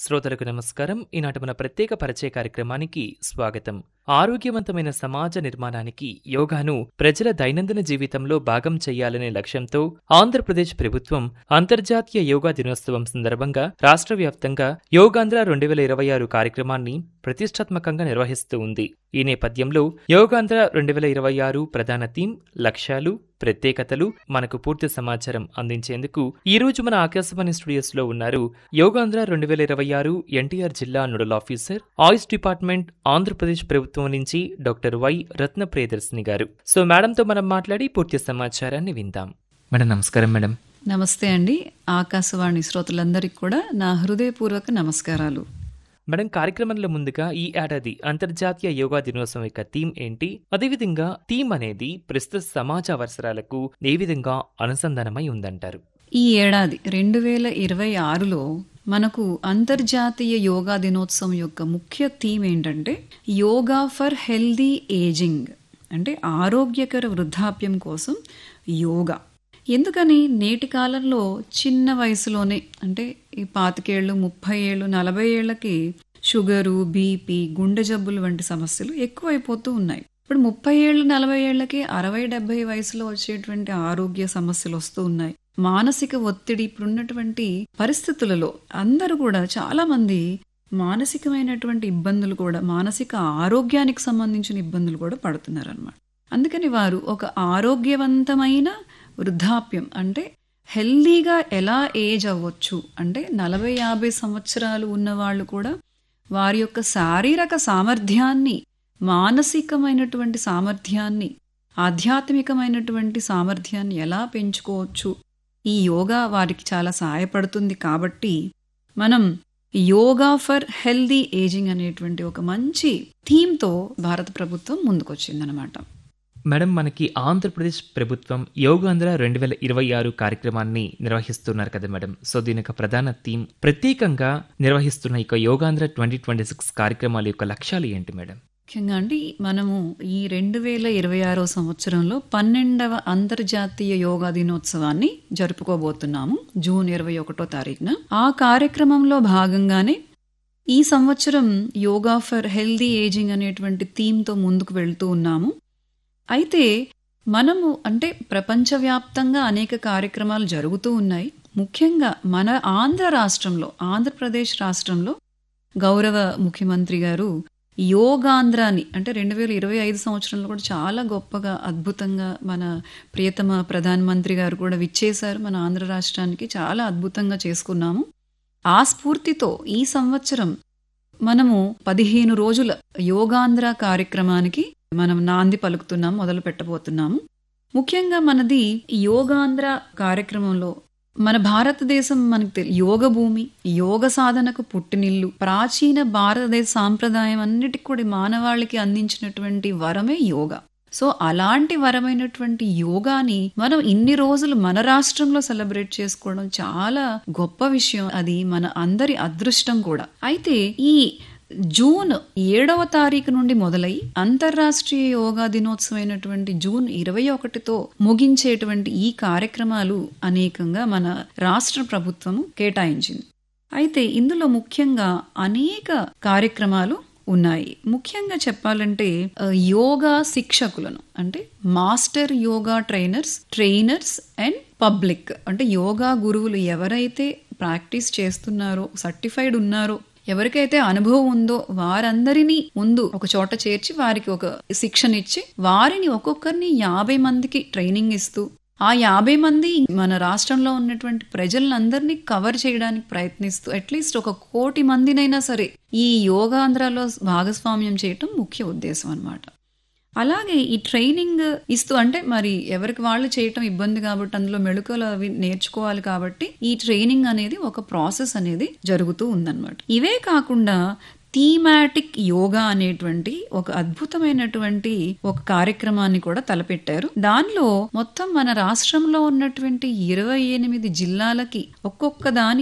శ్రోతలకు నమస్కారం ఈనాటి మన ప్రత్యేక పరిచయ కార్యక్రమానికి స్వాగతం ఆరోగ్యవంతమైన సమాజ నిర్మాణానికి యోగాను ప్రజల దైనందిన జీవితంలో భాగం చేయాలనే లక్ష్యంతో ఆంధ్రప్రదేశ్ ప్రభుత్వం అంతర్జాతీయ యోగా దినోత్సవం సందర్భంగా రాష్ట్ర వ్యాప్తంగా యోగాంధ్ర రెండు వేల ఇరవై ఆరు కార్యక్రమాన్ని ప్రతిష్టాత్మకంగా నిర్వహిస్తూ ఉంది ఈ నేపథ్యంలో యోగాంధ్ర రెండు వేల ఇరవై ఆరు ప్రధాన థీమ్ లక్ష్యాలు ప్రత్యేకతలు మనకు పూర్తి సమాచారం అందించేందుకు ఈ రోజు మన ఆకాశవాణి స్టూడియోస్ లో ఉన్నారు యోగాంధ్ర రెండు వేల ఇరవై ఆరు ఎన్టీఆర్ జిల్లా nodal officer AYUSH department Andhra Pradesh ప్రభుత్వం నుంచి డాక్టర్ వై రత్న ప్రియదర్శిని గారు సో మేడంతో మనం మాట్లాడి పూర్తి సమాచారాన్ని విందాం మేడం నమస్కారం మేడం నమస్తే అండి ఆకాశవాణి శ్రోతలందరికీ కూడా నా హృదయపూర్వక నమస్కారాలు మేడం కార్యక్రమంలో ముందుగా ఈ ఏడాది అంతర్జాతీయ యోగా దినోత్సవం యొక్క థీమ్ ఏంటి అదేవిధంగా థీమ్ అనేది ప్రస్తుత సమాజ అవసరాలకు ఏ విధంగా అనుసంధానమై ఉందంటారు ఈ ఏడాది రెండు వేల ఇరవై ఆరులో మనకు అంతర్జాతీయ యోగా దినోత్సవం యొక్క ముఖ్య థీమ్ ఏంటంటే యోగా ఫర్ హెల్దీ ఏజింగ్ అంటే ఆరోగ్యకర వృద్ధాప్యం కోసం యోగా ఎందుకని నేటి కాలంలో చిన్న వయసులోనే అంటే ఈ పాతికేళ్ళు ముప్పై ఏళ్ళు నలభై ఏళ్ళకి షుగరు బీపీ గుండె జబ్బులు వంటి సమస్యలు ఎక్కువైపోతూ ఉన్నాయి ఇప్పుడు ముప్పై ఏళ్ళు నలభై ఏళ్ళకి అరవై డెబ్బై వయసులో వచ్చేటువంటి ఆరోగ్య సమస్యలు వస్తూ ఉన్నాయి మానసిక ఒత్తిడి ఇప్పుడున్నటువంటి పరిస్థితులలో అందరూ కూడా చాలా మంది మానసికమైనటువంటి ఇబ్బందులు కూడా మానసిక ఆరోగ్యానికి సంబంధించిన ఇబ్బందులు కూడా పడుతున్నారు అనమాట అందుకని వారు ఒక ఆరోగ్యవంతమైన వృద్ధాప్యం అంటే హెల్దీగా ఎలా ఏజ్ అవ్వచ్చు అంటే నలభై యాభై సంవత్సరాలు ఉన్న వాళ్ళు కూడా వారి యొక్క శారీరక సామర్థ్యాన్ని మానసికమైనటువంటి సామర్థ్యాన్ని ఆధ్యాత్మికమైనటువంటి సామర్థ్యాన్ని ఎలా పెంచుకోవచ్చు ఈ యోగా వారికి చాలా సహాయపడుతుంది కాబట్టి మనం యోగా ఫర్ హెల్దీ ఏజింగ్ అనేటువంటి ఒక మంచి థీమ్తో భారత ప్రభుత్వం ముందుకొచ్చిందనమాట మేడం మనకి ఆంధ్రప్రదేశ్ ప్రభుత్వం యోగాంధ్ర రెండు వేల ఇరవై ఆరు కార్యక్రమాన్ని నిర్వహిస్తున్నారు కదా మేడం సో దీని యొక్క ప్రధాన థీమ్ ప్రత్యేకంగా నిర్వహిస్తున్న ఇక యోగాంధ్ర ట్వంటీ ట్వంటీ సిక్స్ కార్యక్రమాల యొక్క లక్ష్యాలు ఏంటి మేడం ముఖ్యంగా అండి మనము ఈ రెండు వేల ఇరవై ఆరో సంవత్సరంలో పన్నెండవ అంతర్జాతీయ యోగా దినోత్సవాన్ని జరుపుకోబోతున్నాము జూన్ ఇరవై ఒకటో తారీఖున ఆ కార్యక్రమంలో భాగంగానే ఈ సంవత్సరం యోగా ఫర్ హెల్దీ ఏజింగ్ అనేటువంటి థీమ్తో ముందుకు వెళ్తూ ఉన్నాము అయితే మనము అంటే ప్రపంచవ్యాప్తంగా అనేక కార్యక్రమాలు జరుగుతూ ఉన్నాయి ముఖ్యంగా మన ఆంధ్ర రాష్ట్రంలో ఆంధ్రప్రదేశ్ రాష్ట్రంలో గౌరవ ముఖ్యమంత్రి గారు యోగాంధ్రాని అంటే రెండు వేల ఇరవై ఐదు సంవత్సరంలో కూడా చాలా గొప్పగా అద్భుతంగా మన ప్రియతమ ప్రధానమంత్రి గారు కూడా విచ్చేశారు మన ఆంధ్ర రాష్ట్రానికి చాలా అద్భుతంగా చేసుకున్నాము ఆ స్ఫూర్తితో ఈ సంవత్సరం మనము పదిహేను రోజుల యోగాంధ్ర కార్యక్రమానికి మనం నాంది పలుకుతున్నాం మొదలు పెట్టబోతున్నాము ముఖ్యంగా మనది యోగాంధ్ర కార్యక్రమంలో మన భారతదేశం మనకు తెలి యోగ భూమి యోగ సాధనకు పుట్టినిల్లు ప్రాచీన భారతదేశ సాంప్రదాయం అన్నిటికి కూడా మానవాళికి అందించినటువంటి వరమే యోగా సో అలాంటి వరమైనటువంటి యోగాని మనం ఇన్ని రోజులు మన రాష్ట్రంలో సెలబ్రేట్ చేసుకోవడం చాలా గొప్ప విషయం అది మన అందరి అదృష్టం కూడా అయితే ఈ జూన్ ఏడవ తారీఖు నుండి మొదలై అంతర్రాష్ట్రీయ యోగా దినోత్సవం అయినటువంటి జూన్ ఇరవై ఒకటితో ముగించేటువంటి ఈ కార్యక్రమాలు అనేకంగా మన రాష్ట్ర ప్రభుత్వం కేటాయించింది అయితే ఇందులో ముఖ్యంగా అనేక కార్యక్రమాలు ఉన్నాయి ముఖ్యంగా చెప్పాలంటే యోగా శిక్షకులను అంటే master yoga trainers trainers and public అంటే యోగా గురువులు ఎవరైతే ప్రాక్టీస్ చేస్తున్నారో సర్టిఫైడ్ ఉన్నారో ఎవరికైతే అనుభవం ఉందో వారందరినీ ముందు ఒక చోట చేర్చి వారికి ఒక శిక్షణ ఇచ్చి వారిని ఒక్కొక్కరిని యాభై మందికి ట్రైనింగ్ ఇస్తూ ఆ యాభై మంది మన రాష్ట్రంలో ఉన్నటువంటి ప్రజలందరినీ కవర్ చేయడానికి ప్రయత్నిస్తూ అట్లీస్ట్ ఒక కోటి మందినైనా సరే ఈ యోగాంధ్రాలో భాగస్వామ్యం చేయటం ముఖ్య ఉద్దేశం అనమాట అలాగే ఈ ట్రైనింగ్ ఇస్తూ అంటే మరి ఎవరికి వాళ్ళు చేయటం ఇబ్బంది కాబట్టి అందులో మెళుకలు అవి నేర్చుకోవాలి కాబట్టి ఈ ట్రైనింగ్ అనేది ఒక ప్రాసెస్ అనేది జరుగుతూ ఉందన్నమాట ఇవే కాకుండా థీమాటిక్ యోగా అనేటువంటి ఒక అద్భుతమైనటువంటి ఒక కార్యక్రమాన్ని కూడా తలపెట్టారు దానిలో మొత్తం మన రాష్ట్రంలో ఉన్నటువంటి ఇరవై ఎనిమిది జిల్లాలకి ఒక్కొక్క దానికి